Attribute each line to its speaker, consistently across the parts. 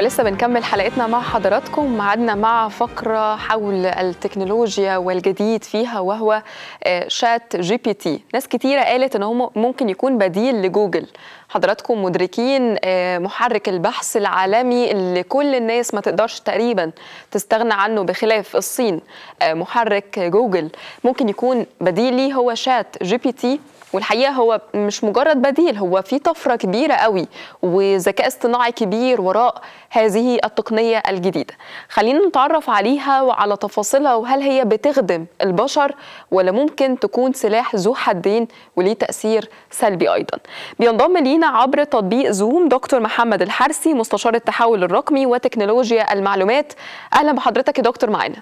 Speaker 1: ولسه بنكمل حلقتنا مع حضراتكم معادنا مع فقرة حول التكنولوجيا والجديد فيها وهو شات جي بي تي ناس كتيرة قالت ان هو ممكن يكون بديل لجوجل حضراتكم مدركين محرك البحث العالمي اللي كل الناس ما تقدرش تقريبا تستغنى عنه بخلاف الصين محرك جوجل ممكن يكون بديل ليه هو شات جي بي تي والحقيقه هو مش مجرد بديل هو في طفره كبيره قوي وذكاء اصطناعي كبير وراء هذه التقنيه الجديده خلينا نتعرف عليها وعلى تفاصيلها وهل هي بتخدم البشر ولا ممكن تكون سلاح ذو حدين وليه تاثير سلبي ايضا بينضم لينا عبر تطبيق زوم دكتور محمد الحرسي مستشار التحول الرقمي وتكنولوجيا المعلومات اهلا بحضرتك يا دكتور معانا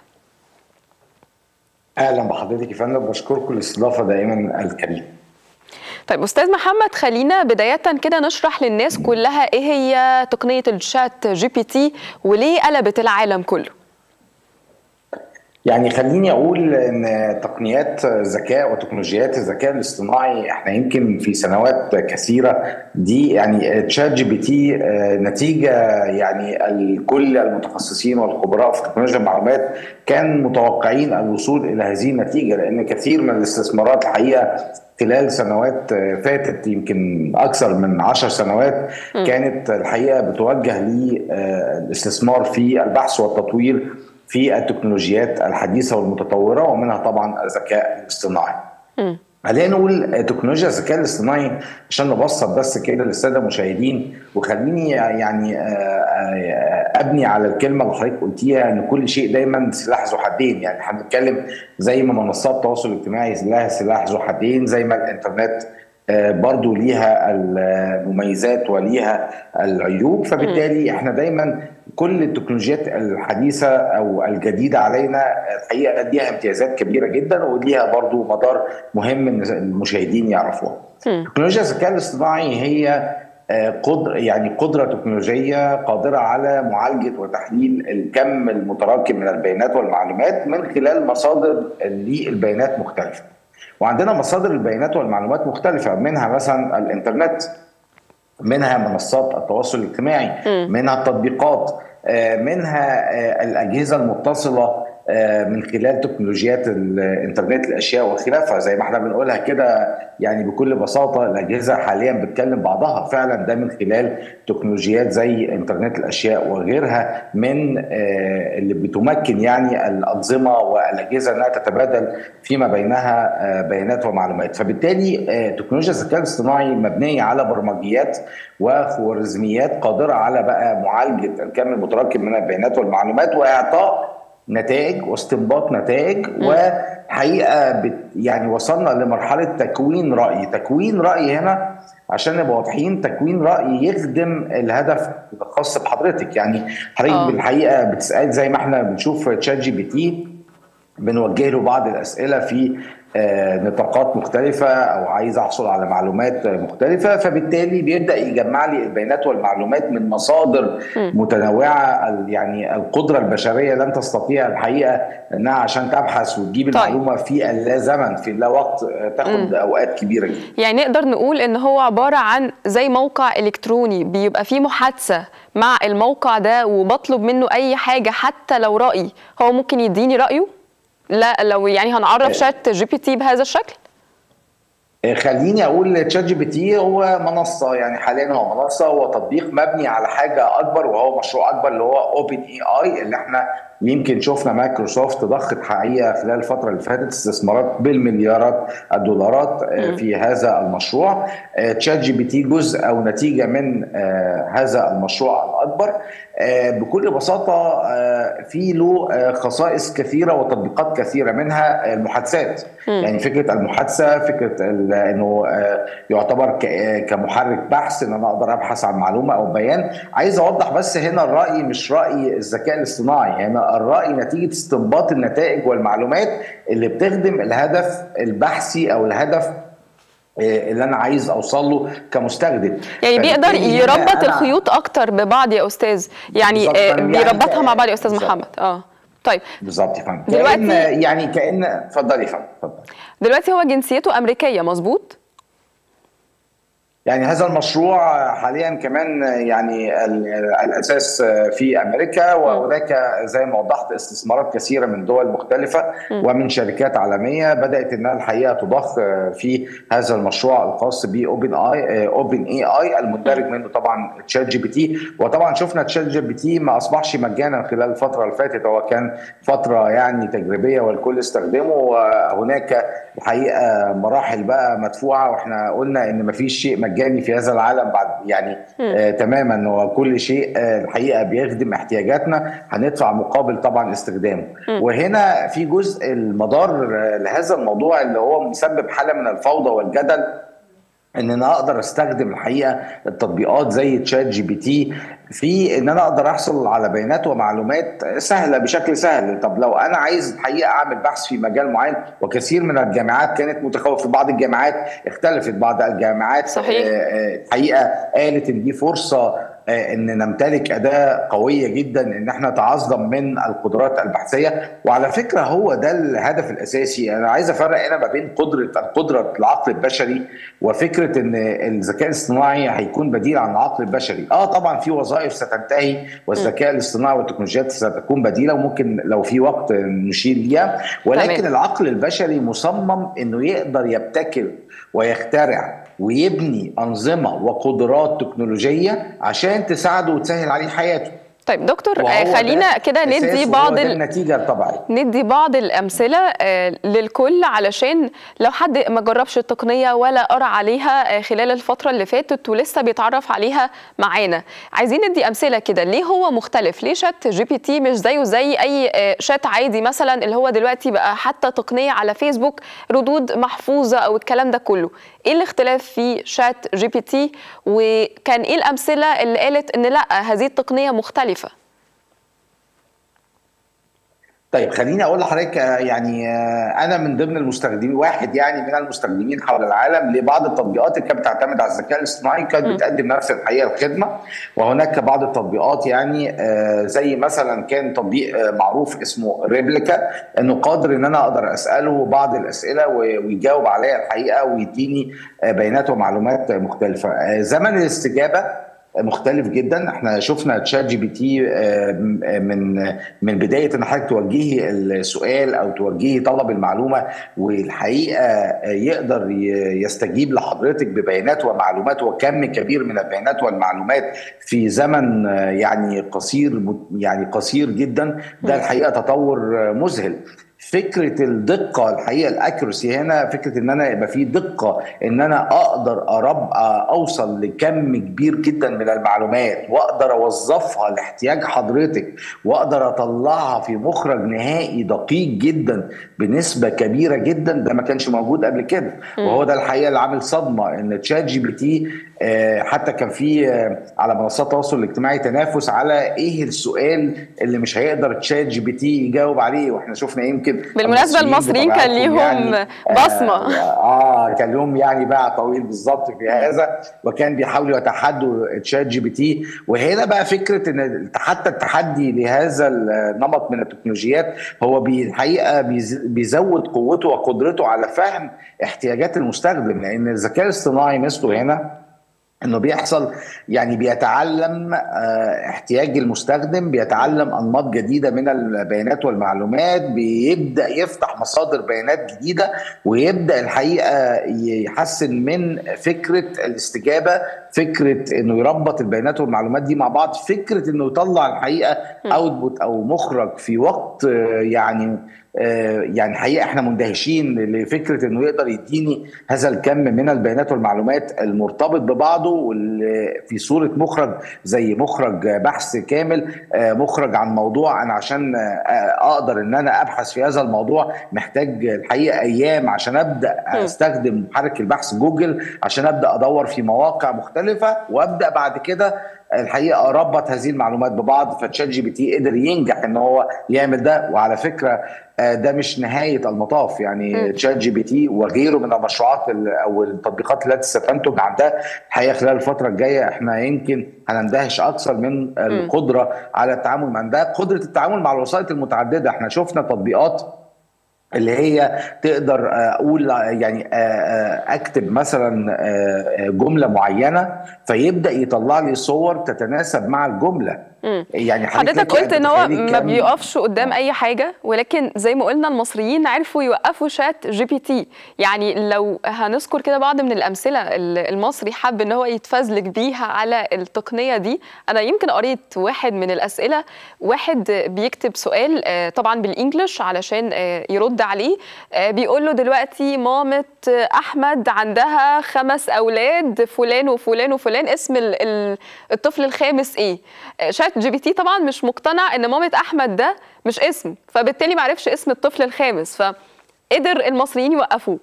Speaker 2: اهلا بحضرتك يا فندم بشكركم الاستضافه دائما الكريمه
Speaker 1: طيب استاذ محمد خلينا بدايه كده نشرح للناس كلها ايه هي تقنيه الشات جي بي تي وليه قلبت العالم كله
Speaker 2: يعني خليني اقول ان تقنيات الذكاء وتكنولوجيات الذكاء الاصطناعي احنا يمكن في سنوات كثيره دي يعني تشات جي بي تي نتيجه يعني الكل المتخصصين والخبراء في تكنولوجيا المعلومات كان متوقعين الوصول الى هذه النتيجه لان كثير من الاستثمارات الحقيقه خلال سنوات فاتت يمكن اكثر من عشر سنوات م. كانت الحقيقه بتوجه للاستثمار في البحث والتطوير في التكنولوجيات الحديثه والمتطوره ومنها طبعا الذكاء الاصطناعي. خلينا نقول تكنولوجيا الذكاء الاصطناعي عشان نبسط بس كده للساده المشاهدين وخليني يعني ابني على الكلمه اللي حضرتك قلتيها ان كل شيء دايما سلاح ذو حدين يعني احنا بنتكلم زي ما منصات التواصل الاجتماعي لها سلاح ذو حدين زي ما الانترنت برضو ليها المميزات وليها العيوب فبالتالي احنا دايما كل التكنولوجيات الحديثه او الجديده علينا الحقيقه ليها امتيازات كبيره جدا وليها برضو مدار مهم ان المشاهدين يعرفوها. تكنولوجيا الذكاء الاصطناعي هي قدر يعني قدره تكنولوجيه قادره على معالجه وتحليل الكم المتراكم من البيانات والمعلومات من خلال مصادر للبيانات مختلفه. وعندنا مصادر البيانات والمعلومات مختلفه منها مثلا الانترنت منها منصات التواصل الاجتماعي منها التطبيقات منها الاجهزه المتصله من خلال تكنولوجيات الانترنت الاشياء وخلافها زي ما احنا بنقولها كده يعني بكل بساطه الاجهزه حاليا بتكلم بعضها فعلا ده من خلال تكنولوجيات زي انترنت الاشياء وغيرها من اللي بتمكن يعني الانظمه والاجهزه انها تتبادل فيما بينها بيانات ومعلومات فبالتالي تكنولوجيا الذكاء الاصطناعي مبنيه على برمجيات وخوارزميات قادره على بقى معالجه الكم المتراكم من البيانات والمعلومات واعطاء نتائج واستنباط نتائج وحقيقه بت يعني وصلنا لمرحله تكوين راي، تكوين راي هنا عشان نبقى واضحين تكوين راي يخدم الهدف الخاص بحضرتك، يعني حضرتك بالحقيقه بتسال زي ما احنا بنشوف تشات جي بي تي بنوجه له بعض الاسئله في نطاقات مختلفة أو عايز أحصل على معلومات مختلفة فبالتالي بيبدأ يجمع لي البيانات والمعلومات من مصادر متنوعة يعني القدرة البشرية لن تستطيع الحقيقة أنها عشان تبحث وتجيب طيب. المعلومة في اللا زمن في اللا وقت تاخد أوقات كبيرة جدا
Speaker 1: يعني نقدر نقول أن هو عبارة عن زي موقع إلكتروني بيبقى فيه محادثة مع الموقع ده وبطلب منه أي حاجة حتى لو رأي هو ممكن يديني رأيه؟ لا لو يعني هنعرف شات جي بي تي بهذا الشكل
Speaker 2: خليني اقول تشات جي بي تي هو منصه يعني حاليا هو منصه هو تطبيق مبني على حاجه اكبر وهو مشروع اكبر اللي هو اوبن اي اي اللي احنا يمكن شفنا مايكروسوفت ضخت حقيقه خلال الفتره اللي فاتت استثمارات بالمليارات الدولارات في هذا المشروع تشات جي بي تي جزء او نتيجه من هذا المشروع الاكبر بكل بساطه في له خصائص كثيره وتطبيقات كثيره منها المحادثات يعني فكره المحادثه فكره انه يعتبر كمحرك بحث ان انا اقدر ابحث عن معلومه او بيان عايز اوضح بس هنا الراي مش راي الذكاء الاصطناعي هنا الراي نتيجه استنباط النتائج والمعلومات اللي بتخدم الهدف البحثي او الهدف اللي انا عايز اوصل له كمستخدم
Speaker 1: يعني بيقدر يربط الخيوط اكتر ببعض يا استاذ يعني بيربطها يعني مع بعض يا استاذ بالزبط. محمد اه طيب
Speaker 2: بالظبط يا فندم دلوقتي يعني كان اتفضلي يا فندم اتفضلي
Speaker 1: دلوقتي هو جنسيته امريكيه مظبوط
Speaker 2: يعني هذا المشروع حاليا كمان يعني الاساس في امريكا وهناك زي ما وضحت استثمارات كثيره من دول مختلفه ومن شركات عالميه بدات انها الحقيقه تضخ في هذا المشروع الخاص باوبن اي اوبن اي اي المندرج منه طبعا تشات جي بي تي وطبعا شفنا تشات جي بي تي ما اصبحش مجانا خلال الفتره اللي فاتت هو كان فتره يعني تجريبيه والكل استخدمه وهناك الحقيقه مراحل بقى مدفوعه واحنا قلنا ان ما فيش شيء مجاني في هذا العالم بعد يعني آه تماما وكل شيء آه الحقيقه بيخدم احتياجاتنا هندفع مقابل طبعا استخدامه م. وهنا في جزء المدار لهذا الموضوع اللي هو مسبب حاله من الفوضى والجدل ان انا اقدر استخدم الحقيقه التطبيقات زي تشات جي بي تي في ان انا اقدر احصل على بيانات ومعلومات سهله بشكل سهل طب لو انا عايز الحقيقه اعمل بحث في مجال معين وكثير من الجامعات كانت متخوفه في بعض الجامعات اختلفت بعض الجامعات
Speaker 1: صحيح
Speaker 2: الحقيقه قالت ان دي فرصه ان نمتلك اداه قويه جدا ان احنا نتعظم من القدرات البحثيه وعلى فكره هو ده الهدف الاساسي انا عايز افرق هنا ما بين قدره القدره العقل البشري وفكره ان الذكاء الاصطناعي هيكون بديل عن العقل البشري اه طبعا في وظائف ستنتهي والذكاء الاصطناعي والتكنولوجيات ستكون بديله وممكن لو في وقت نشير ليها ولكن تمام. العقل البشري مصمم انه يقدر يبتكر ويخترع ويبني انظمه وقدرات تكنولوجيه عشان تساعده وتسهل عليه حياته
Speaker 1: طيب دكتور خلينا كده ندي بعض
Speaker 2: النتيجه الطبيعيه
Speaker 1: ندي بعض الامثله للكل علشان لو حد ما جربش التقنيه ولا قرا عليها خلال الفتره اللي فاتت ولسه بيتعرف عليها معانا عايزين ندي امثله كده ليه هو مختلف ليه شات جي بي تي مش زيه زي اي شات عادي مثلا اللي هو دلوقتي بقى حتى تقنيه على فيسبوك ردود محفوظه او الكلام ده كله ايه الاختلاف في شات جي بي تي وكان ايه الامثله اللي قالت ان لا هذه التقنيه مختلفه
Speaker 2: طيب خليني اقول لحضرتك يعني انا من ضمن المستخدمين واحد يعني من المستخدمين حول العالم لبعض التطبيقات اللي كانت بتعتمد على الذكاء الاصطناعي كانت بتقدم نفس الحقيقه الخدمه وهناك بعض التطبيقات يعني زي مثلا كان تطبيق معروف اسمه ريبليكا انه قادر ان انا اقدر اساله بعض الاسئله ويجاوب عليا الحقيقه ويديني بيانات ومعلومات مختلفه زمن الاستجابه مختلف جدا احنا شفنا تشات جي بي تي من من بدايه ان حضرتك توجهي السؤال او توجهي طلب المعلومه والحقيقه يقدر يستجيب لحضرتك ببيانات ومعلومات وكم كبير من البيانات والمعلومات في زمن يعني قصير يعني قصير جدا ده الحقيقه تطور مذهل فكره الدقه الحقيقه الاكيرسي هنا فكره ان انا يبقى في دقه ان انا اقدر ارب اوصل لكم كبير جدا من المعلومات واقدر اوظفها لاحتياج حضرتك واقدر اطلعها في مخرج نهائي دقيق جدا بنسبه كبيره جدا ده ما كانش موجود قبل كده وهو ده الحقيقه اللي عامل صدمه ان تشات جي بي تي حتى كان في على منصات التواصل الاجتماعي تنافس على ايه السؤال اللي مش هيقدر تشات جي بي تي يجاوب عليه واحنا شفنا يمكن
Speaker 1: بالمناسبه المصريين كان ليهم يعني بصمه
Speaker 2: آه, اه كان لهم يعني باع طويل بالظبط في هذا وكان بيحاولوا يتحدوا تشات جي بي تي وهنا بقى فكره ان حتى التحدي لهذا النمط من التكنولوجيات هو الحقيقه بيزود قوته وقدرته على فهم احتياجات المستخدم لان الذكاء الاصطناعي مثله هنا انه بيحصل يعني بيتعلم احتياج المستخدم بيتعلم انماط جديده من البيانات والمعلومات بيبدا يفتح مصادر بيانات جديده ويبدا الحقيقه يحسن من فكره الاستجابه فكره انه يربط البيانات والمعلومات دي مع بعض فكره انه يطلع الحقيقه اوتبوت او مخرج في وقت يعني يعني حقيقه احنا مندهشين لفكره انه يقدر يديني هذا الكم من البيانات والمعلومات المرتبط ببعضه في صوره مخرج زي مخرج بحث كامل مخرج عن موضوع انا عشان اقدر ان انا ابحث في هذا الموضوع محتاج الحقيقه ايام عشان ابدا استخدم محرك البحث جوجل عشان ابدا ادور في مواقع مختلفه وابدا بعد كده الحقيقه ربط هذه المعلومات ببعض فتشات جي بي تي قدر ينجح ان هو يعمل ده وعلى فكره ده مش نهايه المطاف يعني تشات جي بي تي وغيره من المشروعات او التطبيقات التي ستنتج عن ده الحقيقه خلال الفتره الجايه احنا يمكن هنندهش اكثر من القدره على التعامل مع ده قدره التعامل مع الوسائط المتعدده احنا شفنا تطبيقات اللي هي تقدر اقول يعني اكتب مثلا جمله معينه فيبدا يطلع لي صور تتناسب مع الجمله
Speaker 1: يعني حضرتك قلت ان هو ما بيقفش قدام اي حاجه ولكن زي ما قلنا المصريين عرفوا يوقفوا شات جي بي تي يعني لو هنذكر كده بعض من الامثله المصري حب ان هو يتفزلك بيها على التقنيه دي انا يمكن قريت واحد من الاسئله واحد بيكتب سؤال طبعا بالانجلش علشان يرد عليه بيقول له دلوقتي مامه احمد عندها خمس اولاد فلان وفلان وفلان اسم الطفل الخامس ايه شات جي بي تي طبعا مش مقتنع ان مامه احمد ده مش اسم فبالتالي ما عرفش اسم الطفل الخامس فقدر المصريين يوقفوه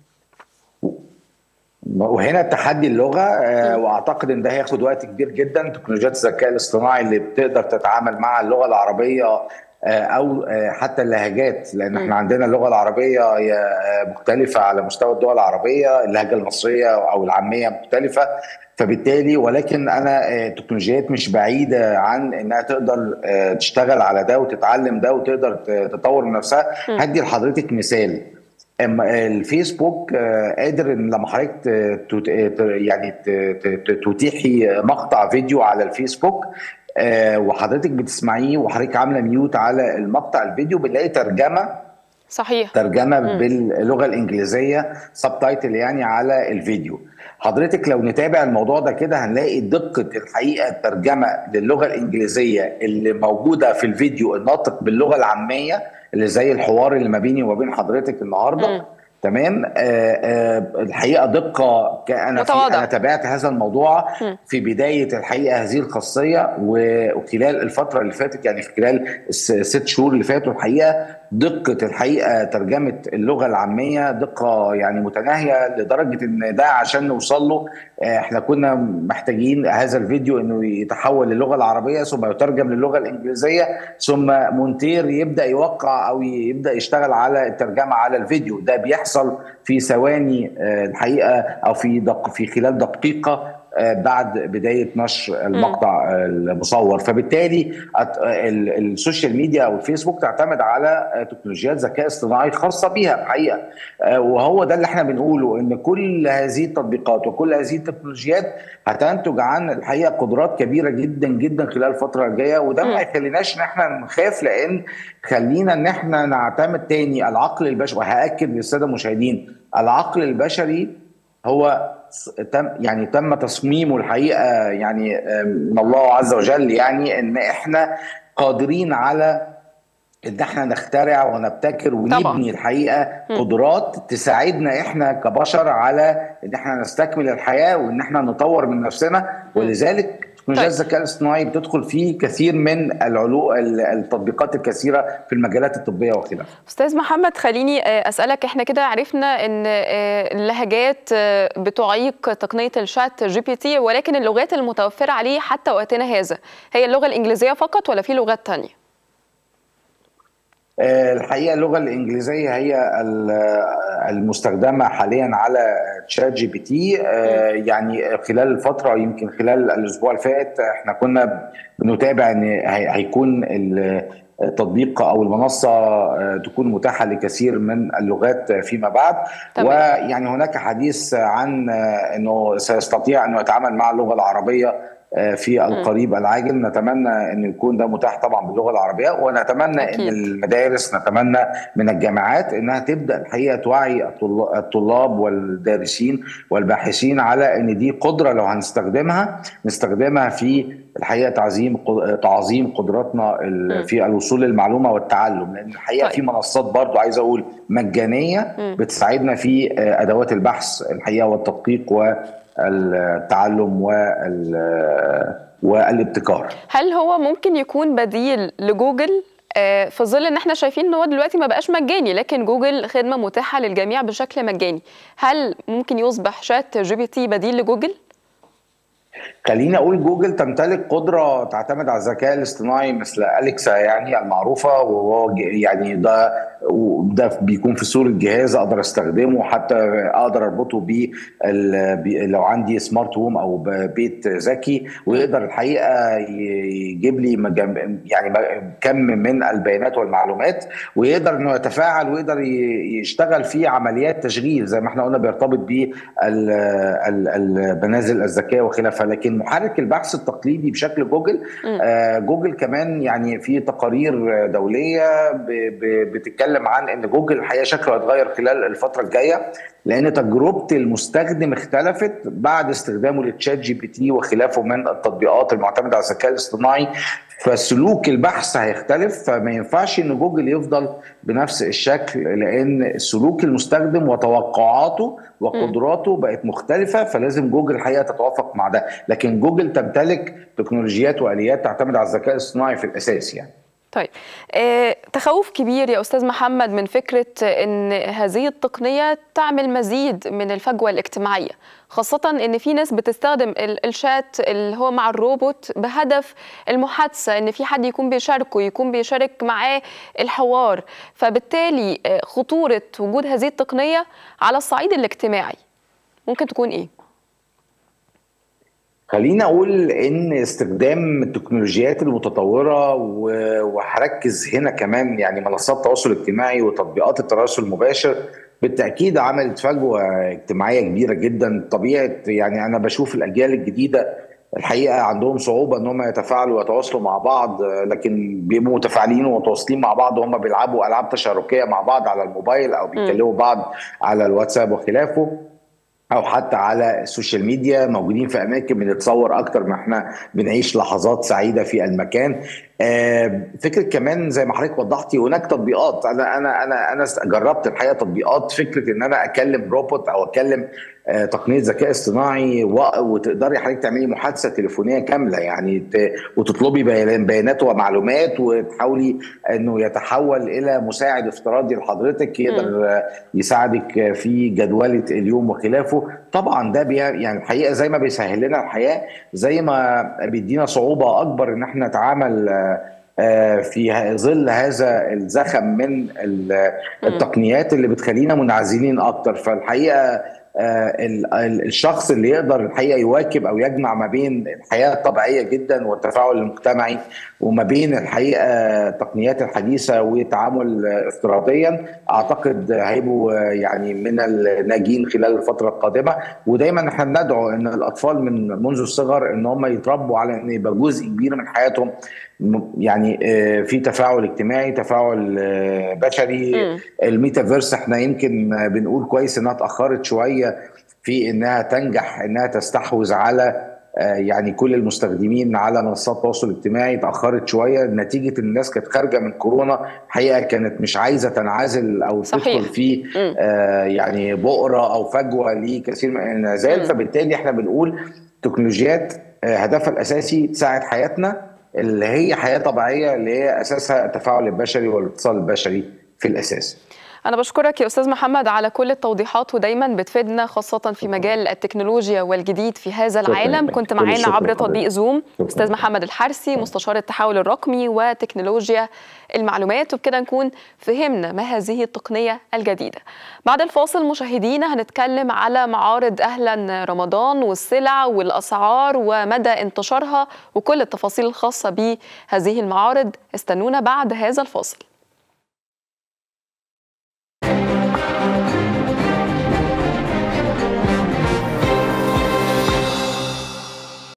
Speaker 2: وهنا تحدي اللغه آه واعتقد ان ده هياخد وقت كبير جدا تكنولوجيات الذكاء الاصطناعي اللي بتقدر تتعامل مع اللغه العربيه او حتى اللهجات لان احنا عندنا اللغه العربيه مختلفه على مستوى الدول العربيه اللهجه المصريه او العاميه مختلفه فبالتالي ولكن انا التكنولوجيات مش بعيده عن انها تقدر تشتغل على ده وتتعلم ده وتقدر تطور من نفسها هدي لحضرتك مثال الفيسبوك قادر ان لما حضرتك يعني تتيحي مقطع فيديو على الفيسبوك وحضرتك بتسمعيه وحضرتك عامله ميوت على المقطع الفيديو بنلاقي ترجمه
Speaker 1: صحيح
Speaker 2: ترجمه مم. باللغه الانجليزيه سبتايتل يعني على الفيديو حضرتك لو نتابع الموضوع ده كده هنلاقي دقه الحقيقه الترجمه للغه الانجليزيه اللي موجوده في الفيديو الناطق باللغه العاميه اللي زي الحوار اللي ما بيني وما بين حضرتك النهارده مم. تمام آه آه الحقيقه دقه انا انا تابعت هذا الموضوع في بدايه الحقيقه هذه الخاصيه وخلال الفتره اللي فاتت يعني في خلال الست شهور اللي فاتوا الحقيقه دقه الحقيقه ترجمه اللغه العاميه دقه يعني متناهيه لدرجه ان ده عشان نوصل له احنا كنا محتاجين هذا الفيديو انه يتحول للغه العربيه ثم يترجم للغه الانجليزيه ثم مونتير يبدا يوقع او يبدا يشتغل على الترجمه على الفيديو ده بيحصل في ثواني الحقيقه او في دق في خلال دقيقه بعد بدايه نشر المقطع المصور فبالتالي السوشيال ميديا او الفيسبوك تعتمد على تكنولوجيات ذكاء اصطناعي خاصه بيها الحقيقه وهو ده اللي احنا بنقوله ان كل هذه التطبيقات وكل هذه التكنولوجيات هتنتج عن الحقيقه قدرات كبيره جدا جدا خلال الفتره الجايه وده ما يخليناش ان احنا نخاف لان خلينا ان احنا نعتمد تاني العقل البشري وهاكد للساده المشاهدين العقل البشري هو تم يعني تم تصميمه الحقيقه يعني من الله عز وجل يعني ان احنا قادرين على ان احنا نخترع ونبتكر ونبني طبعا. الحقيقه قدرات تساعدنا احنا كبشر على ان احنا نستكمل الحياه وان احنا نطور من نفسنا ولذلك تكنولوجيا طيب. الذكاء الاصطناعي بتدخل في كثير من العلو التطبيقات الكثيره في المجالات الطبيه وخلافه.
Speaker 1: استاذ محمد خليني اسالك احنا كده عرفنا ان اللهجات بتعيق تقنيه الشات جي بي تي ولكن اللغات المتوفره عليه حتى وقتنا هذا هي اللغه الانجليزيه فقط ولا في لغات ثانيه؟
Speaker 2: الحقيقه اللغه الانجليزيه هي المستخدمه حاليا على تشات جي بي تي يعني خلال الفتره يمكن خلال الاسبوع اللي فات احنا كنا بنتابع ان هيكون التطبيق او المنصه تكون متاحه لكثير من اللغات فيما بعد طبعا. ويعني هناك حديث عن انه سيستطيع انه يتعامل مع اللغه العربيه في القريب العاجل نتمنى ان يكون ده متاح طبعا باللغه العربيه ونتمنى أكيد. ان المدارس نتمنى من الجامعات انها تبدا الحقيقه توعي الطلاب والدارسين والباحثين على ان دي قدره لو هنستخدمها نستخدمها في الحقيقه تعظيم تعظيم قدراتنا في الوصول للمعلومه والتعلم لان الحقيقه طيب. في منصات برضو عايز اقول مجانيه بتساعدنا في ادوات البحث الحقيقه والتدقيق و التعلم والابتكار
Speaker 1: هل هو ممكن يكون بديل لجوجل في ظل ان احنا شايفين ان هو دلوقتي ما بقاش مجاني لكن جوجل خدمه متاحه للجميع بشكل مجاني هل ممكن يصبح شات جي بي تي بديل لجوجل
Speaker 2: خليني اقول جوجل تمتلك قدره تعتمد على الذكاء الاصطناعي مثل اليكسا يعني المعروفه وهو يعني ده ده بيكون في صوره جهاز اقدر استخدمه حتى اقدر اربطه ب لو عندي سمارت هوم او بيت ذكي ويقدر الحقيقه يجيب لي يعني كم من البيانات والمعلومات ويقدر انه يتفاعل ويقدر يشتغل في عمليات تشغيل زي ما احنا قلنا بيرتبط بالبنازل الذكيه وخلافها لكن محرك البحث التقليدي بشكل جوجل آه جوجل كمان يعني في تقارير دوليه بتتكلم عن ان جوجل الحقيقه شكله هيتغير خلال الفتره الجايه لان تجربه المستخدم اختلفت بعد استخدامه للتشات جي بي تي وخلافه من التطبيقات المعتمده على الذكاء الاصطناعي فسلوك البحث هيختلف فما ينفعش ان جوجل يفضل بنفس الشكل لان سلوك المستخدم وتوقعاته وقدراته بقت مختلفه فلازم جوجل الحقيقه تتوافق مع ده لكن جوجل تمتلك تكنولوجيات واليات تعتمد على الذكاء الصناعي في الاساس يعني
Speaker 1: طيب آه، تخوف كبير يا استاذ محمد من فكره ان هذه التقنيه تعمل مزيد من الفجوه الاجتماعيه خاصه ان في ناس بتستخدم الشات اللي هو مع الروبوت بهدف المحادثه ان في حد يكون بيشاركه يكون بيشارك معاه الحوار فبالتالي خطوره وجود هذه التقنيه على الصعيد الاجتماعي ممكن تكون ايه
Speaker 2: خليني اقول ان استخدام التكنولوجيات المتطوره وهركز هنا كمان يعني منصات التواصل الاجتماعي وتطبيقات التواصل المباشر بالتاكيد عملت فجوه اجتماعيه كبيره جدا طبيعه يعني انا بشوف الاجيال الجديده الحقيقه عندهم صعوبه ان هم يتفاعلوا ويتواصلوا مع بعض لكن بيبقوا متفاعلين ومتواصلين مع بعض وهم بيلعبوا العاب تشاركيه مع بعض على الموبايل او بيكلموا بعض على الواتساب وخلافه او حتى على السوشيال ميديا موجودين في اماكن بنتصور اكتر ما احنا بنعيش لحظات سعيده في المكان فكره كمان زي ما حضرتك وضحتي هناك تطبيقات انا انا انا انا جربت الحقيقه تطبيقات فكره ان انا اكلم روبوت او اكلم تقنيه ذكاء اصطناعي وتقدري حضرتك تعملي محادثه تليفونيه كامله يعني وتطلبي بيانات ومعلومات وتحاولي انه يتحول الى مساعد افتراضي لحضرتك يقدر يساعدك في جدوله اليوم وخلافه طبعا ده يعني الحقيقه زي ما بيسهل لنا الحياه زي ما بيدينا صعوبه اكبر ان احنا نتعامل في ظل هذا الزخم من التقنيات اللي بتخلينا منعزلين اكتر فالحقيقه الشخص اللي يقدر الحقيقه يواكب او يجمع ما بين الحياه الطبيعيه جدا والتفاعل المجتمعي وما بين الحقيقه التقنيات الحديثه والتعامل افتراضيا اعتقد هيبقوا يعني من الناجين خلال الفتره القادمه ودايما احنا بندعو ان الاطفال من منذ الصغر ان هم يتربوا على ان يبقى جزء كبير من حياتهم يعني في تفاعل اجتماعي تفاعل بشري الميتافيرس احنا يمكن بنقول كويس انها اتاخرت شويه في انها تنجح انها تستحوذ على يعني كل المستخدمين على منصات التواصل الاجتماعي اتاخرت شويه نتيجه ان الناس كانت خارجه من كورونا حقيقه كانت مش عايزه تنعزل او صحيح. تدخل في آه يعني بؤره او فجوه لكثير من الانعزال فبالتالي احنا بنقول تكنولوجيات هدفها الاساسي تساعد حياتنا اللي هي حياه طبيعيه اللي هي اساسها التفاعل البشري والاتصال البشري في الاساس.
Speaker 1: أنا بشكرك يا أستاذ محمد على كل التوضيحات ودايما بتفيدنا خاصة في مجال التكنولوجيا والجديد في هذا العالم كنت معانا عبر تطبيق زوم أستاذ محمد الحرسي مستشار التحول الرقمي وتكنولوجيا المعلومات وبكده نكون فهمنا ما هذه التقنية الجديدة بعد الفاصل مشاهدينا هنتكلم على معارض أهلا رمضان والسلع والأسعار ومدى انتشارها وكل التفاصيل الخاصة بهذه المعارض استنونا بعد هذا الفاصل